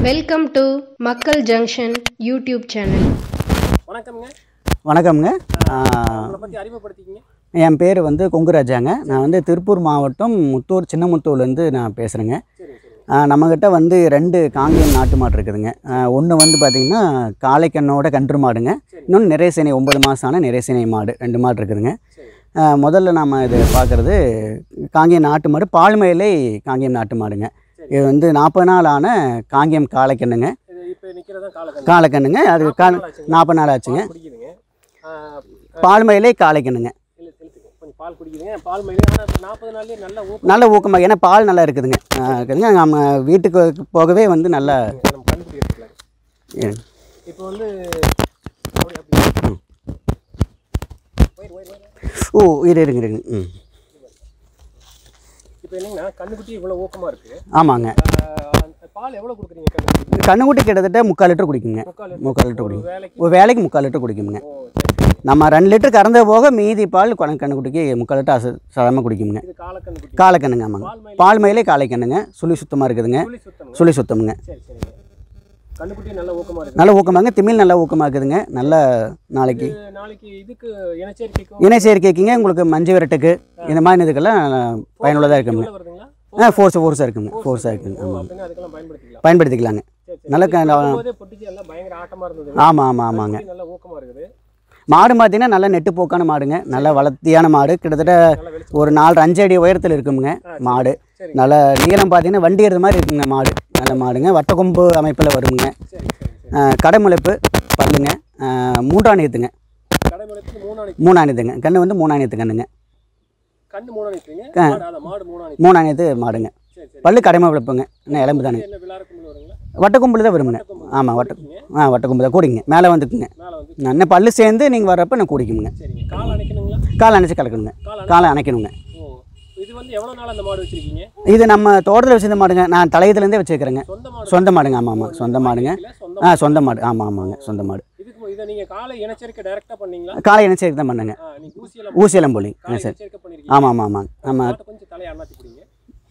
Welcome to மக்கள் junction YouTube channel வணக்கம்ங்க வணக்கம்ங்க உங்களை பற்றி அறிமுகப்படுத்திக்கிங்க என் பேர் வந்து கொங்குராஜாங்க நான் வந்து திருப்பூர் மாவட்டம் முத்தூர் சின்னமுத்தூர்லேருந்து நான் பேசுகிறேங்க சரிங்க சரிங்க நம்மக்கிட்ட வந்து ரெண்டு காங்கேயம் நாட்டு மாடு இருக்குதுங்க ஒன்று வந்து பார்த்திங்கன்னா காளைக்கண்ணோட கன்று மாடுங்க இன்னொன்று நிறைசேனை ஒன்பது மாதம் ஆன நிறைசேனை மாடு ரெண்டு மாடு இருக்குதுங்க சரி ஆ, முதல்ல நம்ம இது பார்க்குறது காங்கேயம் நாட்டு மாடு பால்மயிலை காங்கேயம் நாட்டு மாடுங்க இது வந்து நாற்பது நாள் ஆன காங்கேயம் காளைக்கண்ணுங்க இது இப்போ நிற்கிறதா காலக்கண் காளைக்கண்ணுங்க அது கா நாற்பது நாள் ஆச்சுங்க குடிக்குதுங்க ஆ, பால்மயிலை காளைக்கண்ணுங்க இல்ல, இழுத்துங்க. கொஞ்சம் பால் குடிக்குதுங்க பால் மயிலே ஆனால் இப்போ நாற்பது நாள்லேயே நல்ல ஊக்கம் நல்ல ஊக்கமாக ஏன்னா பால் நல்லா இருக்குதுங்க ஆ, இருக்குதுங்க நம்ம வீட்டுக்கு போகவே வந்து நல்லா நம்ம கண்டுபிடி எடுத்துக்கலாம் ஏ, இப்போ வந்து அப்படி அப்படி ஒயிட் ஒயிட் ஒயிட் ஓ இரு இருங்க இருங்க ம் இப்போ என்னங்கன்னா கண்ணுக்குட்டி இவ்வளோ ஊக்கமாக இருக்குது ஆமாங்க பால் எவ்வளோ கொடுக்குறீங்க கண்ணுக்குட்டி கண்ணுக்குட்டி கிட்டத்தட்ட முக்கால் லிட்டர் குடிக்குங்க முக்கால் முக்கால் லிட்டர் ஒரு குடிக்கும் வேலைக்கு ஒரு வேலைக்கு முக்கால் லிட்டர் குடிக்குங்க ஓ சரி நம்ம ரெண்டு லிட்டர் கறந்த போக மீதி பால் கணக்கு கண்ணுக்குட்டிக்கு முக்கால் லிட்டர் அச சாதாரணமாக குடிக்குங்க இது காலக்கண்ணுக்குட்டி காளைக்கண்ணுங்க ஆமாங்க பால் மயில் பால் மயிலே காளைக்கண்ணுங்க சுழி சுத்தமாக இருக்குதுங்க சுழி சுத்தம் சுழி சுத்தமுங்க சரி சரிங்க கண்ணுக்குட்டி நல்ல ஊக்கமாக இருக்குது நல்ல ஊக்கமாங்க திமிழ் நல்லா ஊக்கமாக இருக்குதுங்க நல்ல நாளைக்கு இது நாளைக்கு இதுக்கு இனச்சேர்க்கைக்கும் இணை சேர்க்கைக்குங்க உங்களுக்கு மஞ்சள் விரட்டுக்கு இந்த மாதிரி இதுக்கெல்லாம் பயனுள்ளதாக இருக்குங்க உள்ள வருதுங்களா ஆ ஃபோர்ஸ் ஃபோர்ஸாக இருக்குங்க ஃபோர்ஸாக இருக்குங்க ஓ ஆமாம் அப்படின்னா அதுக்கெல்லாம் பயன்படுத்திக்கலாம் பயன்படுத்திக்கலாங்க சரி சரி நல்ல க- பார்க்கும்போதே பொட்டிச்சு எல்லாம் பயங்கர ஆட்டமா இருந்தது ஆமாம் ஆமாம் ஆமாங்க நல்ல ஊக்கமா இருக்குது மாடு பார்த்தீங்கன்னா நல்ல நெட்டு போக்கான மாடுங்க நல்ல வளர்த்தியான மாடு கிட்டத்தட்ட நல்ல வெளிச்சம் ஒரு நாலு அஞ்சு அடி உயரத்தில் இருக்குங்க மாடு சரி நல்ல நீளம் பார்த்தீங்கன்னா வண்டி ஏறுற மாதிரி இருக்குங்க மாடு நல்ல மாடுங்க வட்டக்கொம்பு அமைப்பில் வருங்க சரி சரி சரி கடைமுளைப்பு பல்லுங்க ஆ, மூன்றாணியத்துங்க கடைமலத்துக்கு மூணாணிக்கு மூணாணியத்துங்க கண்ணு வந்து மூணாணியத்து கண்ணுங்க கண்ணு மூணாணிக்குங்க க- மாடு அதான் மாடு மூணாணிக்கு மூணாணியத்து மாடுங்க சரி சரி பல்லு கடைமுளைப்புங்க இன்னும் எலும்பு தானே என்ன விழாக்குள்ள வருங்களா வட்டக்கொம்பில் தான் வருங்க ஆமாம் வட்ட இருக்கீங்க ஆ வட்டக்கொம்பு தான் கூடிங்க மேலே வந்துக்குங்க மேலே வந்து இன்னும் பல்லு சேர்ந்து நீங்கள் வர்றப்ப நான் கூடிக்குங்க சரிங்க கால் அணைக்கணுங்களா காலை அணைச்சி கலக்கணுங்க கால் அணை காலை அணைக்கணுங்க ஓ இது வந்து எவ்வளோ நாள் அந்த மாடு வச்சிருக்கீங்க இது நம்ம தோட்டத்தில் வச்சிருந்த மாடுங்க நான் தலையத்துலேருந்தே வச்சுருக்கிறேங்க சொந்த மாடு சொந்த மாடுங்க ஆமாம் ஆமாம் சொந்த மாடுங்க இல்ல சொந்த ஆ சொந்த மாடு ஆமாம் ஆமாங்க சொந்த மாடு இதுக்கு மு- இதை நீங்க காலை இனச்சேர்க்கை டைரக்டா பண்ணீங்களா காலை இணைச்சேர்க்கை தான் பண்ணுங்க ஆ, நீங்க ஊசியெல்லாம் ஊசியெல்லாம் போலிங்க காலை ஆ சரி இனச்சேர்க்கை பண்ணிருக்கீங்க ஆமாம் ஆமாம் ஆமாங்க நம்ம மாட்டை கொஞ்சம் தலையை அண்ணாத்தி பிடிங்க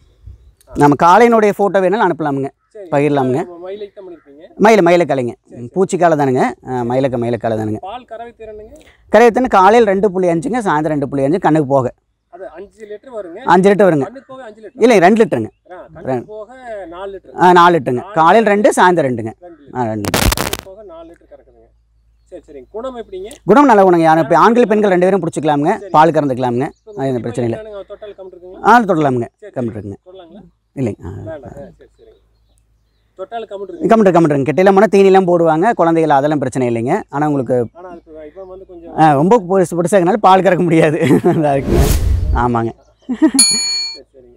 நம்ம காளையினுடைய ஃபோட்டோ வேணாலும் அனுப்பலாமுங்க சரி பகிரலாமுங்க மயிலைக்கு தான் பண்ணிருக்கீங்க மயில மயில கலைங்க பூச்சிக்காலை தானுங்க ஆ, மயிலக்க மயிலக்காலை தானுங்க பால் கறவை திறனுங்க கரையத்தின்னு காலையில் ரெண்டு புள்ளி அஞ்சுங்க சாயந்தரம் ரெண்டு புள்ளி அஞ்சு கண்ணுக்கு போக அது அஞ்சு லிட்டர் வருங்க அஞ்சு லிட்டர் வருங்க கண்ணுக்கு போக அஞ்சு லிட்டர் இல்லை ரெண்டு லிட்டருங்க கண்ணுக்கு போக நாலு லிட்டர் ஆ நாலு லிட்டருங்க காலையில் ரெண்டு சாயந்தரம் ரெண்டுங்க ரெண்டு லிட்டர் ஆ ரெண்டு லிட்டர் கண்ணுக்கு போக நாலு லிட்டர் கறக்குதுங்க சரி சரிங்க குணம் எப்படிங்க குணம் நல்ல குணங்க யாரும் இப்போ ஆண்கள் பெண்கள் ரெண்டு பேரும் பிடிச்சிக்கலாமுங்க பால் கறந்துக்கலாமுங்க அது எந்த பிரச்சனை இல்லை என்னங்க தொட்டால் கம்மிட்டு இருக்குங்களா ஆள் தொடலாமுங்க கம்மிட்டு இருக்குங்க தொடலாங்களா இல்லைங்க ஆ வேண்டாம் ஆ, சரி சரிங்க தொட்டால் கம்மிட்டு இருக்கு கம்மிட்டு கம்மிட்டுருங்க கெட்டையில போனால் தீனிலாம் போடுவாங்க குழந்தைகள் அதெல்லாம் பிரச்சனை இல்லைங்க ஆனால் உங்களுக்கு ஆனா அது இப்போ இப்போ வந்து கொஞ்சம் ஆ, ரொம்ப பெருசு பெருசாகனால பால் கறக்க முடியாது அதான் இருக்குங்க ஆமாங்க சரி சரிங்க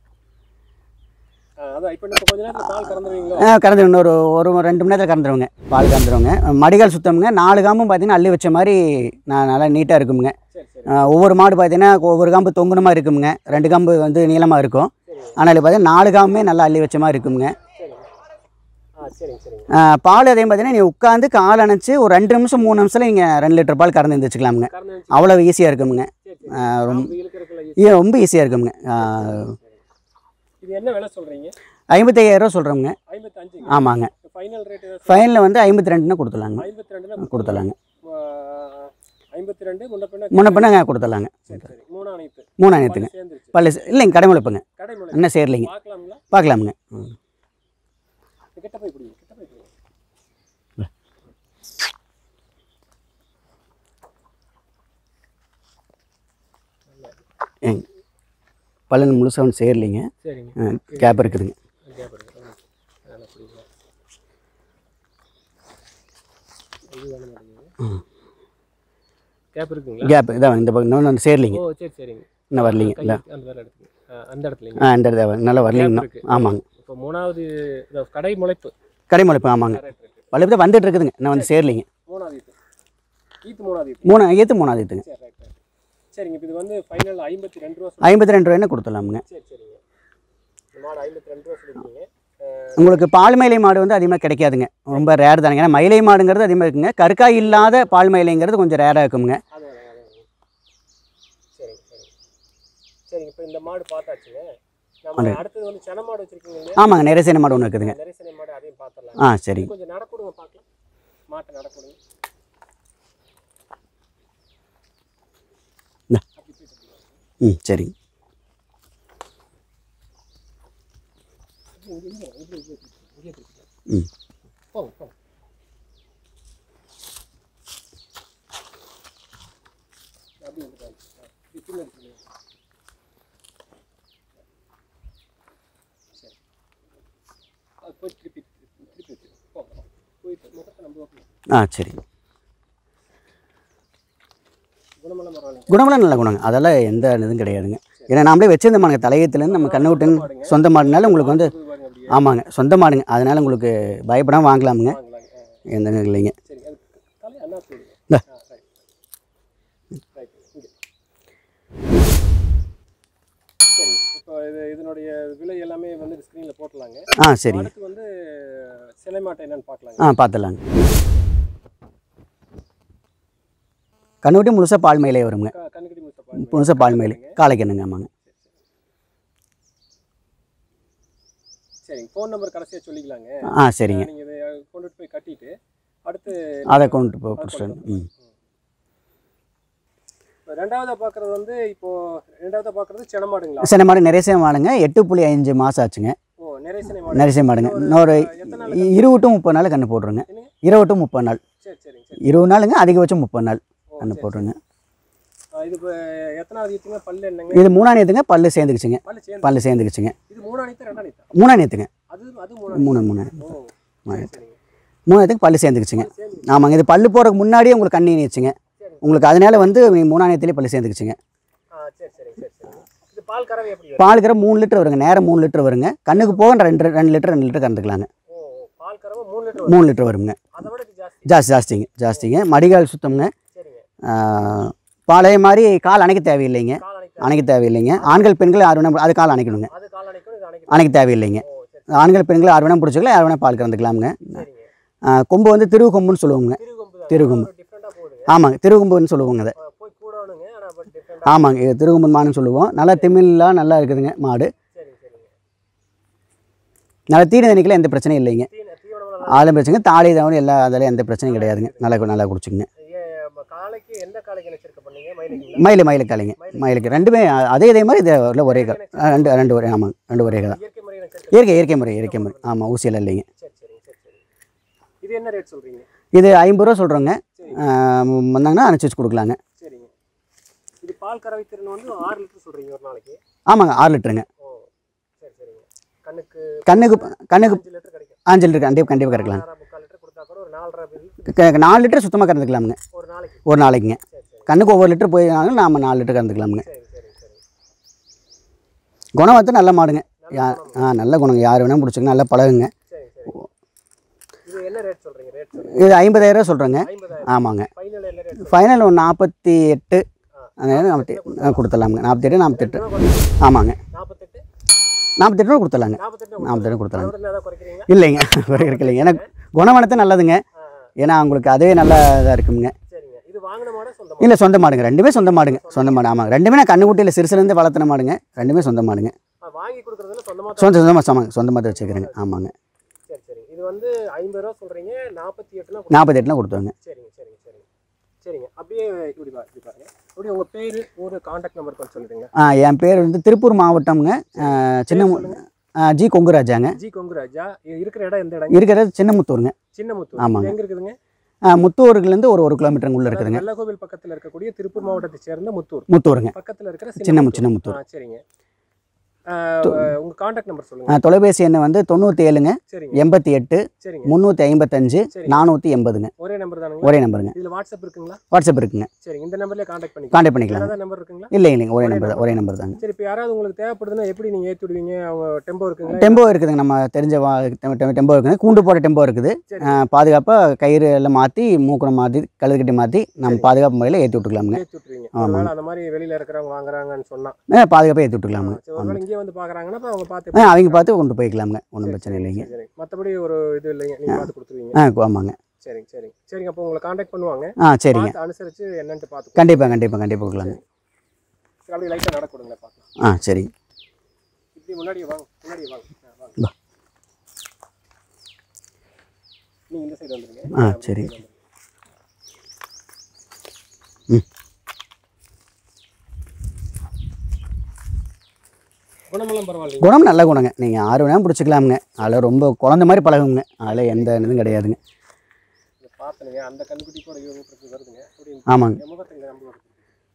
ஆ, அதான் இப்போ இப்போ கொஞ்ச நேரத்தில் பால் கறந்துருவீங்களோ ஆ கறந்து இன்னொரு ஒரு ரெண்டு மணி நேரத்தில் கறந்துருவோங்க பால் கறந்துருவோங்க மடிகால் சுத்தமுங்க நாலு காம்பும் பார்த்தீங்கன்னா அள்ளி வச்ச மாதிரி நான் நல்லா நீட்டாக இருக்குமுங்க சரி சரி ஆ, ஒவ்வொரு மாடு பார்த்தீங்கன்னா ஒவ்வொரு காம்பு தொங்குனமாக இருக்குமுங்க ரெண்டு காம்பு வந்து நீளமாக இருக்கும் ஆனால் இது பார்த்தீங்கன்னா நாலு காம்புமே நல்லா அள்ளி வச்ச மாதிரி இருக்குமுங்க சரிங்க ஆ சரிங்க சரிங்க ஆ, பால் அதே பார்த்தீங்கன்னா நீ உட்காந்து கால் அணைச்சி ஒரு ரெண்டு நிமிஷம் மூணு நிமிஷத்தில் நீங்கள் ரெண்டு லிட்டர் பால் கறந்து எழுந்திரிச்சிக்கலாமுங்க கறந்து வச்சு அவ்வளோ ஈஸியாக இருக்குமுங்க சரி ஆ, சரி ரொம்ப ரொம்ப இழுக்கிறதுக்குள்ள ஏ, ரொம்ப ஈஸியாக இருக்குமுங்க ஆ, இது என்ன விலை சொல்றீங்க ஐம்பத்தையாயிரம் ரூபா சொல்கிறோங்க ஐம்பத்தஞ்சுங்க ஆமாங்க ஃபைனல் ரேட் ஏதாவது ஃபைனல் வந்து ஐம்பத்தி ரெண்டுன்னு கொடுத்துலாங்க ஐம்பத்தி ரெண்டுனா கொடுத்துலாங்க ஐம்பத்தி ரெண்டு முன்ன பின்ன முன்ன பின்னங்க கொடுத்துலாங்க சரி சரி மூணு அனைத்து மூணு ஆயிரத்துங்க சேர்ந்துருச்சு பல்லு சே- இல்லைங்க கடைமுளைப்புங்க கடைமுறை இன்னும் சேரலைங்க பார்க்கலாங்களா பார்க்கலாமுங்க ம். கிட்ட போய் பிடிங்க கிட்ட போய் பிடிங்க ஏங்க பல்லு முழுசாக ஒன்றும் சேரலைங்க சரிங்க கேப் இருக்குதுங்க கேப் இருக்கு நல்லா பிடிங்க இது வேணும் மாட்டேங்குது கேப் இருக்குங்களா கேப் இதான் இந்த பக்கம் இன்னும் ஒன்று சேரலைங்க ஓ சரி சரிங்க இன்னும் வரலைங்க கை இல்லை அந்த வேலை எடுத்துங்க ஆ, அந்த இடத்துலங்க ஆ இந்த இடத்துல நல்லா வரலைங்க கேப் இன்னும் இருக்கு ஆமாங்க இப்போ மூணாவது இந்த கடை முளைப்பு கடைமுளைப்பு ஆமாங்க கரெக்ட் இருக்கு பல்லு தான் வந்துட்டு இருக்குதுங்க இன்னும் வந்து சேரலைங்க மூணாவது ஈத்து ஈத்து மூணாவது ஈத்து மூணு ஏற்று மூணாவது ஏற்றுங்க சரி ரைட் ரைட் சரிங்க இப்போ இது வந்து ஃபைனல் ஐம்பத்தி ரெண்டு ரூபா சொல்லி ஐம்பத்தி ரெண்டு ரூபாய்னு கொடுத்துலாமுங்க சரி சரிங்க இந்த மாடு ஐம்பத்தி ரெண்டு ரூபா சொல்லிருக்கீங்க உங்களுக்கு பால் மயிலை மாடு வந்து அதிகமாக கிடைக்காதுங்க ரொம்ப ரேர் தானுங்க ஏன்னா மயிலை மாடுங்கிறது அதிகமாக இருக்குங்க கருக்காய் இல்லாத பால் மயிலைங்கிறது கொஞ்சம் ரேராக இருக்குங்க அது வேணாம், அது வேணாம். சரிங்க சரிங்க சரிங்க இப்போ இந்த மாடு பார்த்தாச்சுங்க நம்ம அடுத்தது வந்து சென மாடு வச்சிருக்கீங்க இல்லையா ஆமாங்க நெரசேன மாடு ஒன்று இருக்குதுங்க நெரிசனை மாடு அதையும் பார்த்துடலாம் ஆ சரிங்க கொஞ்சம் நடக்கூடுங்க பார்க்கலாம் மாட்டை நடக்கூடுங்க இந்தா. அப்படி போயிட்டு அப்படி வாங்க. ம் சரிங்க இங்கே இங்கே இங்கே இங்கே இங்கே இங்கே ம் போங்க போங்க அப்படி வந்துட்டாங்க இப்படி பின்னாடி பின்னாடி. சரி அது போய் திருப்பி திருப்பி திருப்பி திருப்பி போங்க போங்க. போயிட்டு முகத்தை நம்ம ஓகே ஆ சரிங்க குணமெல்லாம் பரவாயில்லைங்க குணமெல்லாம் நல்ல குணங்க அதெல்லாம் எந்த இதுவும் கிடையாதுங்க ஏன்னா நாமளே வச்சிருந்தோமாங்க தலையத்துலேருந்து நம்ம கண்ணு விட்டுன்னு சொந்த மாடுனால உங்களுக்கு வந்து இது பாருங்க அப்படியே ஆமாங்க சொந்த மாடுங்க அதனால உங்களுக்கு பயப்படாமல் வாங்கலாமுங்க வாங்கலாங்க ஆ, எந்த இதுவும் இல்லைங்க சரி அது தலை அண்ணா போயிடுங்க இந்தா. ஆ ரைட் ரைட் இங்கே சரி இப்போ இது இதனுடைய விலை எல்லாமே வந்து ஸ்க்ரீனில் போட்டலாங்க ஆ சரிங்க அடுத்து வந்து சிலை மாட்டை என்னன்னு பார்க்கலாங்க ஆ பார்த்துலாங்க கண்ணுக்குட்டி முழுசாக பால் மயிலே வருங்க க- கண்ணுக்குட்டி முஸ்தபா முழுசாக பால் மயிலே காலைக்கண்ணுங்க ஆமாங்க சரிங்க ஃபோன் நம்பர் கடைசியாக சொல்லிக்கலாங்க ஆ சரிங்க நீங்கள் இதை கொண்டுட்டு போய் கட்டிட்டு அடுத்து அதை கொண்டு போ பிடிச்சிட்டு ம் இப்போ ரெண்டாவதாக பார்க்குறது வந்து இப்போ ரெண்டாவதாக பார்க்குறது செனமாடுங்களா சின்ன மாடு நிறைய மாடுங்க எட்டு புள்ளி அஞ்சு மாதம் ஆச்சுங்க ஓ நிறைய மாடு நிறைய மாடுங்க இன்னொரு எத்தனை நாள் இருபது டு முப்பது நாள் கண்ணு போட்டுருங்க என்னங்க? இருபது டு முப்பது நாள் சரி சரிங்க சரி இருபது நாளுங்க அதிகபட்சம் முப்பது நாள் ஓ கண்ணு போட்டுருங்க ஆ, இது இப்போ எத்தனாவது ஈத்துங்க பல்லு என்னங்க இது மூணாம் நேத்துங்க பல்லு சேர்ந்துக்குச்சுங்க பல்லு சேர்ந்து பல்லு சேர்ந்துக்குச்சுங்க இது மூணா நீத்தா ரெண்டா நீத்தா மூணாம் நேத்துங்க அது அது மூணா மூணு மூணு ஓ சரி சரிங்க மூணு நேத்துக்கு பல்லு சேர்ந்துக்குச்சுங்க சேர்ந்து ஆமாங்க இது பல்லு போகிறதுக்கு முன்னாடியே உங்களுக்கு கண்ணி நீச்சுங்க சரி உங்களுக்கு அதனால வந்து நீங்க மூணாம் நேரத்துலேயே பல்லு சேர்ந்துக்குச்சுங்க ஆ சரி சரிங்க சரி சரி இது பால் கறவை எப்படி வரும் பால் கரை மூணு லிட்டர் வருங்க நேரம் மூணு லிட்டர் வருங்க கண்ணுக்கு போக ரெண்டு ரெண்டு லிட்டர் ரெண்டு லிட்டர் கறந்துக்கலாங்க ஓ ஓ, பால் கறவை மூணு லிட்டர் வரும் மூணு லிட்டர் வருங்க அதை விட இது ஜாஸ்தி ஜாஸ்தி ஜாஸ்திங்க ஜாஸ்திங்க மடிகால் சுத்தம்ங்க சரிங்க ஆ, பழைய மாதிரி கால் அணைக்க தேவையில்லைங்க கால் அணைக்க அணைக்க தேவையில்லைங்க ஆண்கள் பெண்கள் யார் வேணா அது கால் அணைக்கணுங்க அது கால் அணைக்கும் இது அணைக்கும் அணைக்க தேவையில்லைங்க ஓ சரி ஆண்கள் பெண்கள் யார் வேணா பிடிச்சிக்கலாம் யார் வேணா பால் கறந்துக்கலாமுங்க சரிங்க ஆ, கொம்பு வந்து திருவு கொம்புன்னு சொல்லுவோங்க திருகொம்பு தான் திருகொம்பு. டிஃப்ரெண்டாக போகுதுங்க ஆமாங்க திருவுகொம்புன்னு சொல்லுவோங்க அதை ஆ, போய் கூடணுங்க ஆனால் பட் டிஃப்ரெண்டாக ஆமாங்க இது திருவுகொம்பு மாடுன்னு சொல்லுவோம் நல்லா திமில்லாம் நல்லா இருக்குதுங்க மாடு சரிங்க சரிங்க நல்லா தீனி தண்ணிக்கெல்லாம் எந்த பிரச்சனையும் இல்லைங்க தீன தீவனம் ஆளும் பிரச்சனை தாலி தவணை எல்லா அதெல்லாம் எந்த பிரச்சனையும் கிடையாதுங்க நல்லா நல்லா குடிச்சுங்க காலைக்கு எந்த காலைக்கு நினைச்சிருக்க பண்ணீங்க மயிலுங்களா மயில் மயிலுக்கு காலைங்க மயிலுக்கு ரெண்டுமே அதே இதே மாதிரி இது உள்ள ஒரே கா ஆ, ரெண்டு ரெண்டு ஒரே ஆமாங்க ரெண்டு ஒரே தான் இயற்கை முறையில் நினைச்சிருக்க இயற்கை இயற்கை முறை இயற்கை முறை ஆமாம் ஊசியெல்லாம் இல்லைங்க சரி சரிங்க சரி சரி இது என்ன ரேட் சொல்றீங்க இது ஐம்பது ரூபா சொல்கிறோங்க சரி வந்தாங்கன்னா அனுப்பிச்சி கொடுக்கலாங்க சரிங்க இது பால் கறவை திறன் வந்து ஆறு லிட்டர் சொல்றீங்க ஒரு நாளைக்கு ஆமாங்க ஆறு லிட்டருங்க ஓ சரி சரிங்க கண்ணுக்கு கண்ணுக்கு கண்ணுக்கு அஞ்சு லிட்டர் கிடைக்கும் அஞ்சு லிட்டர் கண்டிப்பாக கண்டிப்பாக கறக்கலாம் ஆறரை முக்கால் லிட்டர் கொடுத்தா கூட ஒரு நாலரை பில் க- நாலு லிட்டர் சுத்தமாக கறந்துக்கலாமுங்க ஒரு நாளைக்கு ஒரு நாளைக்குங்க சரி சரி கண்ணுக்கு ஒவ்வொரு லிட்டர் போயினாலும் நாம நாலு லிட்டர் கறந்துக்கலாமுங்க சரி சரி சரி குணம் வந்து நல்ல மாடுங்க நல்ல யா குணம். ஆ நல்ல குணங்க யார் வேணால் பிடிச்சிங்க நல்லா பழகுங்க சரி சரி இது என்ன ரேட் சொல்றீங்க ரேட் சொல்லுங்க இது ஐம்பதாயிரம் சொல்கிறேங்க ஐம்பதாயிரம் ஆமாங்க ஃபைனல் என்ன ரேட் ஃபைனல் ஒரு நாற்பத்தி எட்டு ஆ. அந்த நாற்பத்தி கொடுத்துடலாமுங்க நாற்பத்தி எட்டு நாற்பத்தெட்டு சொல்லுங்க ஆமாங்க நாற்பத்தெட்டு நாற்பத்தெட்டு ரூபா கொடுத்துடலாங்க நாற்பத்தெட்டு நாற்பத்தெட்டு கொடுத்துடலாங்க அதோட ஏதாவது குறைக்கிறீங்களா இல்லைங்க குறைக்கிறதுக்கு இல்லைங்க எனக்கு குணவனத்தை நல்லதுங்க ஆ, ஆ. ஏன்னா உங்களுக்கு அதுவே நல்லா இதாக இருக்குங்க சரிங்க இது வாங்கின மாடா சொந்த இல்லை சொந்த மாடுங்க ரெண்டுமே சொந்த மாடுங்க சொந்த மாடு ஆமாங்க ரெண்டுமே நான் கண்ணுக்குட்டியில் சிறுசுலேருந்து வளர்த்துன மாடுங்க ரெண்டுமே சொந்த மாடுங்க வாங்கி கொடுக்குறதுல சொந்தமா தான் சொந்த சொந்தமாக சமாங்க சொந்தமாக தான் வச்சுக்கிறேங்க ஆமாங்க சரி சரி இது வந்து ஐம்பது ரூபா சொல்றீங்க நாற்பத்தி எட்டுனா நாற்பத்தெட்டுலாம் கொடுத்துருங்க சரிங்க சரிங்க சரிங்க சரிங்க அப்படியே இப்படி பா இப்படி பாருங்க அப்படி உங்க பேரு ஊர் காண்டாக்ட் நம்பர் கொஞ்சம் சொல்லிடுங்க ஆ என் பேர் வந்து திருப்பூர் மாவட்டம்ங்க ஆ, சின்ன ஆ, ஜி கொங்குராஜாங்க ஜி கொங்குராஜா இது இருக்கிற இடம் எந்த இடம் இருக்கிறது சின்னமுத்தூருங்க சின்னமுத்தூர் ஆமாங்க. இது எங்க இருக்குதுங்க ஆ, முத்தூருக்குலேருந்து ஒரு ஒரு கிலோமீட்டருங்க உள்ள இருக்குதுங்க வெள்ளகோவில் பக்கத்துல இருக்கக்கூடிய திருப்பூர் மாவட்டத்தை சேர்ந்த முத்தூர் முத்தூருங்க பக்கத்துல இருக்கிற சின்ன முத்தூர். சின்னமுத்தூர் ஆ சரிங்க ஆ, உங்க காண்டாக்ட் நம்பர் சொல்லுங்க ஆ, தொலைபேசி எண் வந்து தொண்ணூற்றி ஏழுங்க சரிங்க எண்பத்தி எட்டு சரிங்க முந்நூற்றி ஐம்பத்தஞ்சு சரி. நானூற்றி எண்பதுங்க ஒரே நம்பர் தானுங்களா ஒரே நம்பருங்க இதுல வாட்ஸ்அப் இருக்குங்களா வாட்ஸ்அப் இருக்குங்க சரிங்க இந்த நம்பர்லயே காண்டாக்ட் பண்ணிக்கலாம் கான்டாக்ட் பண்ணிக்கலாங்க வேற நம்பர் இருக்குங்களா இல்லை இல்லைங்க ஒரே நம்பர் தான் ஒரே நம்பர் தாங்க சரி இப்போ யாராவது உங்களுக்கு தேவைப்படுதுன்னா எப்படி நீங்க ஏத்தி விடுவீங்க அவங்க டெம்போ இருக்குங்களா டெம்போ இருக்குதுங்க நம்ம தெரிஞ்ச வா டெம்- டெம்- டெம்போ இருக்குங்க கூண்டு போட டெம்போ இருக்குது சரி பாதுகாப்பாக கயிறு எல்லாம் மாற்றி மூக்கணம் மாற்றி கழுதுக்கட்டி மாற்றி நம்ம பாதுகாப்பு முறையில் ஏற்றி விட்டுக்கலாமுங்க ஏத்தி விட்டுருவீங்க ஆமாங்க. ஒருவேளை அந்த மாதிரி வெளியில இருக்கிறவங்க வாங்குறாங்கன்னு சொன்னா ஆ பாதுகாப்பாக ஏற்றி விட்டுக்கலாமுங்க சரி, ஒருவேளை இங்கே வந்து பாக்குறாங்கன்னா அப்ப அவங்க பார்த்து ஆ அவங்க பார்த்து கொண்டு போய்க்கலாமுங்க ஒன்றும் பிரச்சனை இல்லைங்க சரி மற்றபடி ஒரு இது இல்லைங்க நீங்க பார்த்து கொடுத்துருவீங்க ஆ ஆமாங்க சரிங்க சரிங்க சரிங்க அப்போ உங்களை காண்டாக்ட் பண்ணுவாங்க ஆ சரிங்க பார்த்து அனுசரிச்சு என்னன்ட்டு பார்த்து கண்டிப்பாக கண்டிப்பாக கண்டிப்பாக கொடுக்கலாங்க சரி, அப்படியே லைட்டாக நட கொடுங்க பார்க்கலாம் ஆ சரிங்க இப்படி முன்னாடியே வாங்க முன்னாடியே வாங்க ஆ, வாங்க நீங்கள் இந்த சைடு வந்துருங்க ஆ சரி ம் குணமெல்லாம் பரவாயில்லைங்க குணம் நல்ல குணங்க நீங்கள் ஆறு வேணாலும் பிடிச்சிக்கலாமுங்க அதில் ரொம்ப குழந்த மாதிரி பழகுங்க அதில் எந்த இதுவும் கிடையாதுங்க இதை பார்த்தனுங்க அந்த கண்ணுக்குட்டி கூட இருபது பிரச்சனை வருதுங்க அப்படி ஆமாங்க என் முகத்துக்கு நம்ம வருது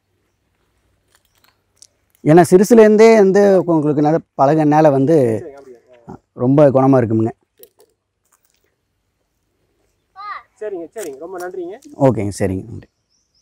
ஏன்னா சிறுசுலேருந்தே வந்து உங்களுக்கு நல்ல பழகினால வந்து சரிங்க அப்படியே ஆ. ரொம்ப குணமாக இருக்குமுங்க சரிங்க சரிங்க ரொம்ப நன்றிங்க ஓகேங்க சரிங்க நன்றி